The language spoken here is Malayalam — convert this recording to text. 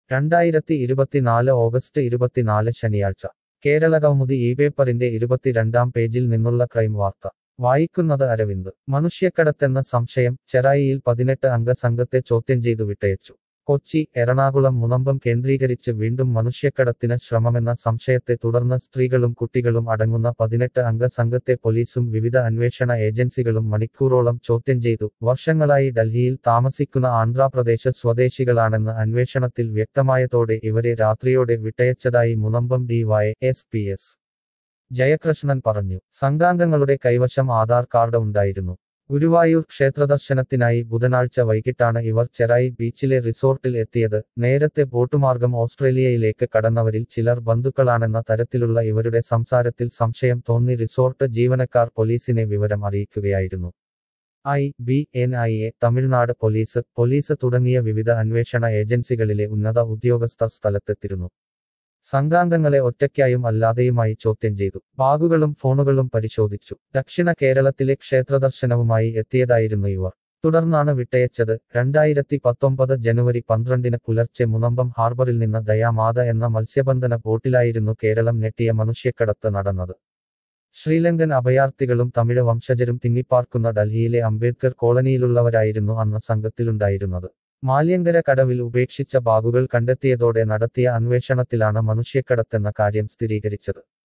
രണ്ടായിരത്തി ഇരുപത്തിനാല് ഓഗസ്റ്റ് ഇരുപത്തിനാല് ശനിയാഴ്ച കേരള കൗമുദി ഈ പേപ്പറിന്റെ ഇരുപത്തിരണ്ടാം പേജിൽ നിന്നുള്ള ക്രൈം വാർത്ത വായിക്കുന്നത് അരവിന്ദ് മനുഷ്യക്കടത്തെന്ന സംശയം ചെറായിയിൽ പതിനെട്ട് അംഗ സംഘത്തെ ചോദ്യം ചെയ്തു വിട്ടയച്ചു കൊച്ചി എറണാകുളം മുനമ്പം കേന്ദ്രീകരിച്ച് വീണ്ടും മനുഷ്യക്കടത്തിന് ശ്രമമെന്ന സംശയത്തെ തുടർന്ന് സ്ത്രീകളും കുട്ടികളും അടങ്ങുന്ന പതിനെട്ട് അംഗ സംഘത്തെ പോലീസും വിവിധ അന്വേഷണ ഏജൻസികളും മണിക്കൂറോളം ചോദ്യം ചെയ്തു വർഷങ്ങളായി ഡൽഹിയിൽ താമസിക്കുന്ന ആന്ധ്രാപ്രദേശ് സ്വദേശികളാണെന്ന് അന്വേഷണത്തിൽ വ്യക്തമായതോടെ ഇവരെ രാത്രിയോടെ വിട്ടയച്ചതായി Munambam D Y S P S Jayakrishnan പറഞ്ഞു സംഘാംഗങ്ങളുടെ കൈവശം ആധാർ കാർഡ് ഉണ്ടായിരുന്നു ഗുരുവായൂർ ക്ഷേത്രദർശനത്തിനായി ബുധനാഴ്ച വൈകിട്ടാണ് ഇവർ ചെറായി ബീച്ചിലെ റിസോർട്ടിൽ എത്തിയത് നേരത്തെ ബോട്ടുമാർഗം ഓസ്ട്രേലിയയിലേക്ക് കടന്നവരിൽ ചിലർ ബന്ധുക്കളാണെന്ന തരത്തിലുള്ള ഇവരുടെ സംസാരത്തിൽ സംശയം തോന്നി റിസോർട്ട് ജീവനക്കാർ പോലീസിനെ വിവരം അറിയിക്കുകയായിരുന്നു I B N I A Tamil Nadu police police തുടങ്ങിയ വിവിധ അന്വേഷണ ഏജൻസികളിലെ ഉന്നത ഉദ്യോഗസ്ഥർ സ്ഥലത്തെത്തിയിരുന്നു സംഘാംഗങ്ങളെ ഒറ്റയ്ക്കായും അല്ലാതെയുമായി ചോദ്യം ചെയ്തു ബാഗുകളും ഫോണുകളും പരിശോധിച്ചു ദക്ഷിണ കേരളത്തിലെ ക്ഷേത്രദർശനവുമായി എത്തിയതായിരുന്നു ഇവർ തുടർന്നാണ് വിട്ടയച്ചത് രണ്ടായിരത്തി പത്തൊമ്പത് ജനുവരി പന്ത്രണ്ടിന് പുലർച്ചെ മുനമ്പം ഹാർബറിൽ നിന്ന് ദയാമാത എന്ന മത്സ്യബന്ധന ബോട്ടിലായിരുന്നു കേരളം നെട്ടിയ മനുഷ്യക്കടത്ത് നടന്നത് ശ്രീലങ്കൻ അഭയാർത്ഥികളും തമിഴ് വംശജരും തിങ്ങിപ്പാർക്കുന്ന ഡൽഹിയിലെ അംബേദ്കർ കോളനിയിലുള്ളവരായിരുന്നു അന്ന് സംഘത്തിലുണ്ടായിരുന്നത് മാല്യങ്കര കടവിൽ ഉപേക്ഷിച്ച ബാഗുകൾ കണ്ടെത്തിയതോടെ നടത്തിയ അന്വേഷണത്തിലാണ് മനുഷ്യക്കടത്തെന്ന കാര്യം സ്ഥിരീകരിച്ചത്